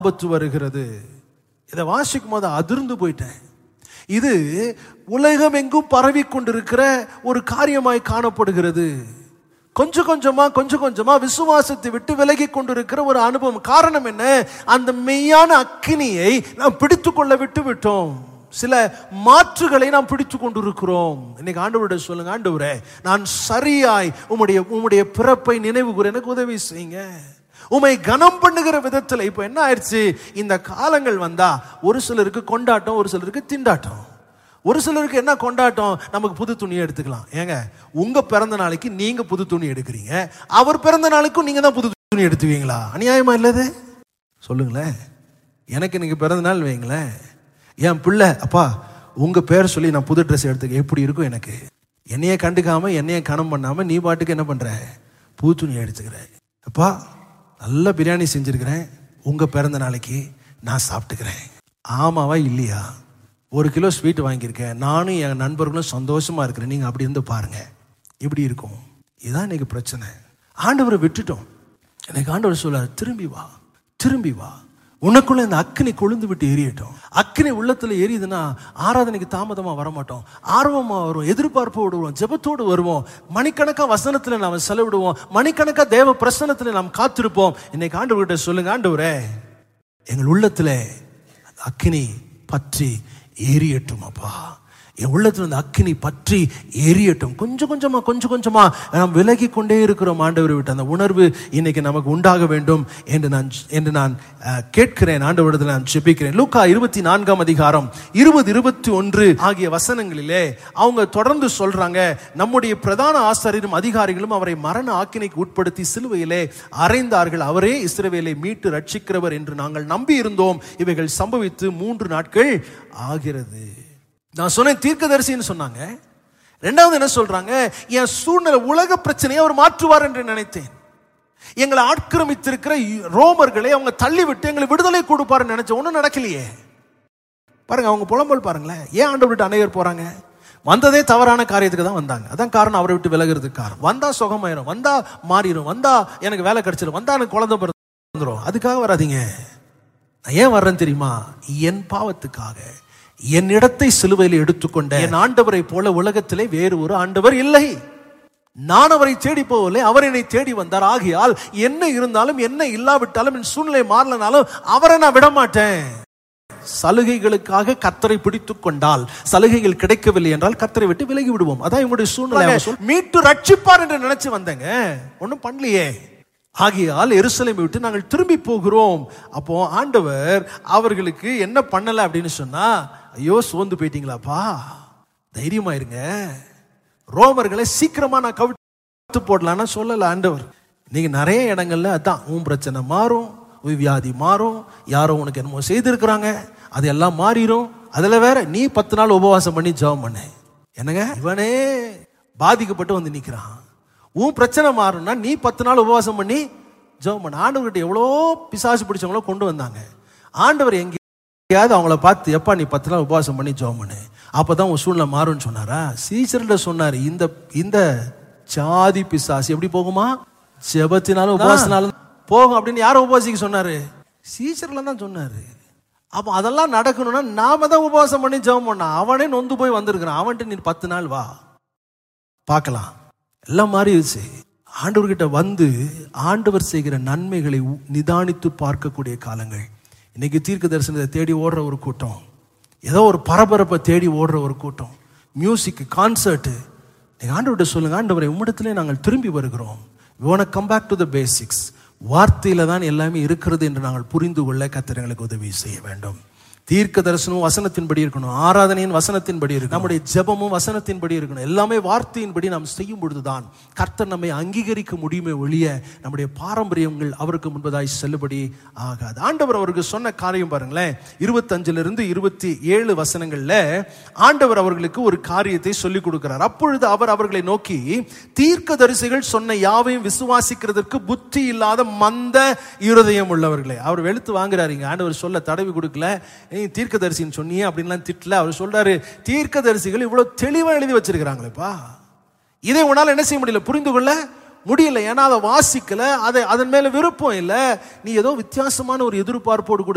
ஆபத்து வருகிறது இதை வாசிக்கும் போது அதிர்ந்து போயிட்டேன் இது உலகம் எங்கும் பரவி கொண்டிருக்கிற ஒரு காரியமாய் காணப்படுகிறது கொஞ்சம் கொஞ்சமா கொஞ்சம் கொஞ்சமா விசுவாசத்தை விட்டு விலகி கொண்டிருக்கிற ஒரு அனுபவம் காரணம் என்ன அந்த மெய்யான அக்கினியை நாம் பிடித்து கொள்ள விட்டு விட்டோம் சில மாற்றுகளை நாம் பிடித்து கொண்டிருக்கிறோம் இன்னைக்கு ஆண்டவருடைய சொல்லுங்க ஆண்டவரே நான் சரியாய் உம்முடைய உம்முடைய பிறப்பை நினைவு கூற எனக்கு உதவி செய்யுங்க உமை கனம் பண்ணுகிற விதத்துல இப்போ என்ன ஆயிடுச்சு இந்த காலங்கள் வந்தா ஒரு சிலருக்கு கொண்டாட்டம் ஒரு சிலருக்கு திண்டாட்டம் ஒரு சிலருக்கு என்ன கொண்டாட்டம் நமக்கு புது துணியை எடுத்துக்கலாம் ஏங்க உங்க பிறந்த நாளைக்கு நீங்க புது துணி எடுக்கிறீங்க அவர் பிறந்த நாளுக்கும் நீங்க தான் புது துணி எடுத்துவீங்களா அநியாயமா இல்லது சொல்லுங்களேன் எனக்கு இன்னைக்கு பிறந்த நாள் வைங்களேன் என் பிள்ளை அப்பா உங்க பேர் சொல்லி நான் புது ட்ரெஸ் எடுத்துக்க எப்படி இருக்கும் எனக்கு என்னைய கண்டுக்காம என்னைய கனம் பண்ணாம நீ பாட்டுக்கு என்ன பண்ற புது துணி எடுத்துக்கிற அப்பா நல்ல பிரியாணி செஞ்சிருக்கிறேன் உங்க பிறந்த நாளைக்கு நான் சாப்பிட்டுக்கிறேன் ஆமாவா இல்லையா ஒரு கிலோ ஸ்வீட் வாங்கியிருக்கேன் நானும் என் நண்பர்களும் சந்தோஷமா இருக்கிறேன் நீங்க அப்படி இருந்து பாருங்க இப்படி இருக்கும் இதுதான் இன்னைக்கு பிரச்சனை ஆண்டவரை விட்டுட்டோம் எனக்கு ஆண்டவர் சொல்றாரு திரும்பி வா திரும்பி வா உனக்குள்ள இந்த அக்கினி கொழுந்து விட்டு எரியட்டும் அக்கினி உள்ளத்துல எரியுதுன்னா ஆராதனைக்கு தாமதமா வரமாட்டோம் ஆர்வமா வரும் எதிர்பார்ப்போடு வருவோம் ஜெபத்தோடு வருவோம் மணிக்கணக்கா வசனத்துல நாம் செலவிடுவோம் மணிக்கணக்கா தேவ பிரசனத்துல நாம் காத்திருப்போம் இன்னைக்கு ஆண்டவர்கிட்ட சொல்லுங்க ஆண்டவரே எங்கள் உள்ளத்துல அக்கினி பற்றி எரியட்டும் அப்பா என் உள்ளத்துல இந்த அக்கினி பற்றி எரியட்டும் கொஞ்சம் கொஞ்சமா கொஞ்சம் கொஞ்சமா நாம் விலகி கொண்டே இருக்கிறோம் ஆண்டவரை விட்டு அந்த உணர்வு இன்னைக்கு நமக்கு உண்டாக வேண்டும் என்று நான் என்று நான் அஹ், கேட்கிறேன் ஆண்டவரிடத்தில் நான் ஜெபிக்கிறேன் லூக்கா இருபத்தி நான்காம் அதிகாரம் இருபது இருபத்தி ஒன்று ஆகிய வசனங்களிலே அவங்க தொடர்ந்து சொல்றாங்க நம்முடைய பிரதான ஆசாரியரும் அதிகாரிகளும் அவரை மரண ஆக்கினைக்கு உட்படுத்தி சிலுவையிலே அறைந்தார்கள் அவரே இஸ்ரவேலை மீட்டு ரட்சிக்கிறவர் என்று நாங்கள் நம்பி இருந்தோம் இவைகள் சம்பவித்து மூன்று நாட்கள் ஆகிறது நான் சொன்னேன் தீர்க்கதரிசின்னு சொன்னாங்க ரெண்டாவது என்ன சொல்றாங்க என் சூழ்நிலை உலக பிரச்சனையை அவர் மாற்றுவார் என்று நினைத்தேன் எங்களை ஆட்கிரமித்திருக்கிற ரோமர்களை அவங்க தள்ளி விட்டு எங்களை விடுதலை கொடுப்பாருன்னு நினைச்ச ஒன்றும் நடக்கலையே பாருங்க அவங்க புலம்பல் பாருங்களேன் ஏன் ஆண்டு விட்டு அநேகர் போறாங்க வந்ததே தவறான காரியத்துக்கு தான் வந்தாங்க அதான் காரணம் அவரை விட்டு விலகிறதுக்கு காரணம் வந்தா சுகமாயிரும் வந்தா மாறிடும் வந்தா எனக்கு வேலை கிடைச்சிடும் வந்தா எனக்கு குழந்தை பிறந்துரும் அதுக்காக வராதீங்க நான் ஏன் வர்றேன் தெரியுமா என் பாவத்துக்காக என் இடத்தை சிலுவையில் எடுத்துக்கொண்ட என் ஆண்டவரை போல உலகத்திலே வேறு ஒரு ஆண்டவர் இல்லை நான் அவரை தேடி போகவில்லை அவர் என்னை தேடி வந்தார் ஆகையால் என்ன இருந்தாலும் என்ன இல்லாவிட்டாலும் என் சூழ்நிலை மாறலனாலும் அவரை நான் விட மாட்டேன் சலுகைகளுக்காக கத்தரை பிடித்துக் கொண்டால் சலுகைகள் கிடைக்கவில்லை என்றால் கத்தரை விட்டு விலகி விடுவோம் அதான் இவங்களுடைய சூழ்நிலை அவங்க சொல்- மீட்டு ரட்சிப்பார் என்று நினைச்சு வந்தேங்க ஒன்றும் பண்ணலையே ஆகையால் எருசலேமை விட்டு நாங்கள் திரும்பி போகிறோம் அப்போ ஆண்டவர் அவர்களுக்கு என்ன பண்ணல அப்படின்னு சொன்னா ஐயோ சோர்ந்து போயிட்டீங்களாப்பா தைரியமா இருங்க ரோமர்களை சீக்கிரமா நான் கவிழ்த்து போடலாம்னா சொல்லல ஆண்டவர் இன்னைக்கு நிறைய இடங்கள்ல அதான் உன் பிரச்சனை மாறும் உன் வியாதி மாறும் யாரோ உனக்கு என்னமோ செய்திருக்கிறாங்க அதெல்லாம் மாறிடும் அதுல வேற நீ பத்து நாள் உபவாசம் பண்ணி ஜெபம் பண்ண என்னங்க இவனே பாதிக்கப்பட்டு வந்து நிக்கிறான் உன் பிரச்சனை மாறும்னா நீ பத்து நாள் உபவாசம் பண்ணி ஜெபம் பண்ண ஆண்டவர்கிட்ட எவ்வளோ பிசாசு பிடிச்சவங்களோ கொண்டு வந்தாங்க ஆண்டவர் எங்கேயாவது அவங்கள பார்த்து எப்பா நீ பத்து நாள் உபவாசம் பண்ணி ஜெபம் பண்ணு அப்பதான் உன் சூழ்நிலை மாறும்னு சொன்னாரா சீசர்ல சொன்னாரு இந்த இந்த சாதி பிசாசு எப்படி போகுமா ஜெபத்தினாலும் உபவாசனாலும் போகும் அப்படின்னு யாரை உபவாசிக்க சொன்னாரு சீசர்ல தான் சொன்னாரு அப்போ அதெல்லாம் நடக்கணும்னா நாம தான் உபவாசம் பண்ணி ஜெபம் பண்ணா அவனே நொந்து போய் வந்திருக்கிறான் அவன்கிட்ட நீ பத்து நாள் வா பார்க்கலாம் எல்லாம் மாறிடுச்சு ஆண்டவர்கிட்ட வந்து ஆண்டவர் செய்கிற நன்மைகளை உ- நிதானித்து பார்க்கக்கூடிய காலங்கள் இன்னைக்கு தீர்க்க தரிசனத்தை தேடி ஓடுற ஒரு கூட்டம் ஏதோ ஒரு பரபரப்பை தேடி ஓடுற ஒரு கூட்டம் மியூசிக் கான்சர்ட்டு நீங்க ஆண்டவர்கிட்ட சொல்லுங்க ஆண்டவரை உம்மிடத்திலே நாங்கள் திரும்பி வருகிறோம் we come back to the basics வார்த்தையில தான் எல்லாமே இருக்கிறது என்று நாங்கள் புரிந்து கொள்ள கர்த்தர் எங்களுக்கு உதவி செய்ய வேண்டும் தீர்க்க தரிசனம் வசனத்தின்படி இருக்கணும் ஆராதனையின் வசனத்தின்படி இருக்கணும் நம்முடைய ஜெபமும் வசனத்தின்படி இருக்கணும் எல்லாமே வார்த்தையின்படி நாம் செய்யும் பொழுதுதான் கர்த்தர் நம்மை அங்கீகரிக்க முடியுமே ஒழிய நம்முடைய பாரம்பரியங்கள் அவருக்கு முன்பதாய் செல்லுபடி ஆகாது ஆண்டவர் அவருக்கு சொன்ன காரியம் பாருங்களேன் இருபத்தஞ்சுல இருந்து இருபத்தி ஏழு வசனங்கள்ல ஆண்டவர் அவர்களுக்கு ஒரு காரியத்தை சொல்லிக் கொடுக்கிறார் அப்பொழுது அவர் அவர்களை நோக்கி தீர்க்க தரிசிகள் சொன்ன யாவையும் விசுவாசிக்கிறதற்கு புத்தி இல்லாத மந்த இருதயம் உள்ளவர்களே அவர் வெளுத்து வாங்குறாருங்க ஆண்டவர் சொல்ல தடவி கொடுக்கல நீ தீர்க்கதரிசின்னு சொன்னியே அப்படின்லாம் திட்டல அவர் சொல்றாரு தீர்க்கதரிசிகள் இவ்வளவு தெளிவா எழுதி வச்சிருக்கிறாங்களேப்பா இதை உன்னால என்ன செய்ய முடியல புரிந்து கொள்ள முடியல ஏன்னா அதை வாசிக்கல அதை அதன் மேல விருப்பம் இல்லை நீ ஏதோ வித்தியாசமான ஒரு எதிர்பார்ப்போடு கூட